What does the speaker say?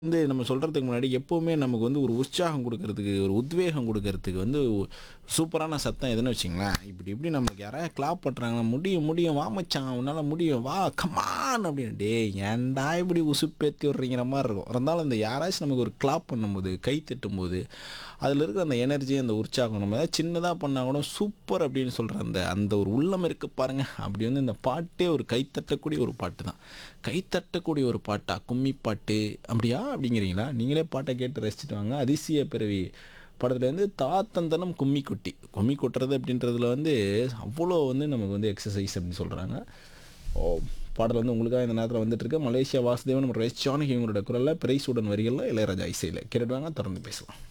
வந்து நம்ம சொல்கிறதுக்கு முன்னாடி எப்போவுமே நமக்கு வந்து ஒரு உற்சாகம் கொடுக்கறதுக்கு ஒரு உத்வேகம் கொடுக்கறதுக்கு வந்து சூப்பரான சத்தம் எதுன்னு வச்சிங்களேன் இப்படி இப்படி நமக்கு யாராவது கிளாப் பண்ணுறாங்கன்னா முடியும் முடியும் வா மச்சான் உன்னால் முடியும் வா கமான் அப்படின்னு டேய் ஏன்டா இப்படி உசுப்பேத்தி விட்றீங்கிற மாதிரி இருக்கும் இருந்தாலும் இந்த யாராச்சும் நமக்கு ஒரு கிளாப் பண்ணும்போது கை தட்டும்போது அதில் இருக்கிற அந்த எனர்ஜி அந்த உற்சாகம் நம்ம ஏதாவது சின்னதாக பண்ணால் கூட சூப்பர் அப்படின்னு சொல்கிற அந்த அந்த ஒரு உள்ளம் இருக்கு பாருங்க அப்படி வந்து இந்த பாட்டே ஒரு கைத்தட்டக்கூடிய ஒரு பாட்டு தான் கைத்தட்டக்கூடிய ஒரு பாட்டா கும்மி பாட்டு அப்படியா அப்படிங்கிறீங்களா நீங்களே பாட்டை கேட்டு ரசிச்சுட்டு வாங்க அதிசய பிறவி படத்துலேருந்து தாத்தந்தனம் கும்மி கொட்டி கும்மி கொட்டுறது அப்படின்றதுல வந்து அவ்வளோ வந்து நமக்கு வந்து எக்ஸசைஸ் அப்படின்னு சொல்கிறாங்க ஓ பாடல் வந்து உங்களுக்காக இந்த நேரத்தில் வந்துட்டு இருக்கு மலேசியா வாசுதேவன் நம்ம ரேஷ் ஜானகி இவங்களோட குரலில் பிரைஸுடன் வரிகளில் இளையராஜா இசையில் கேட்டுட்டு வாங்க தொடர்ந்து பேசலாம்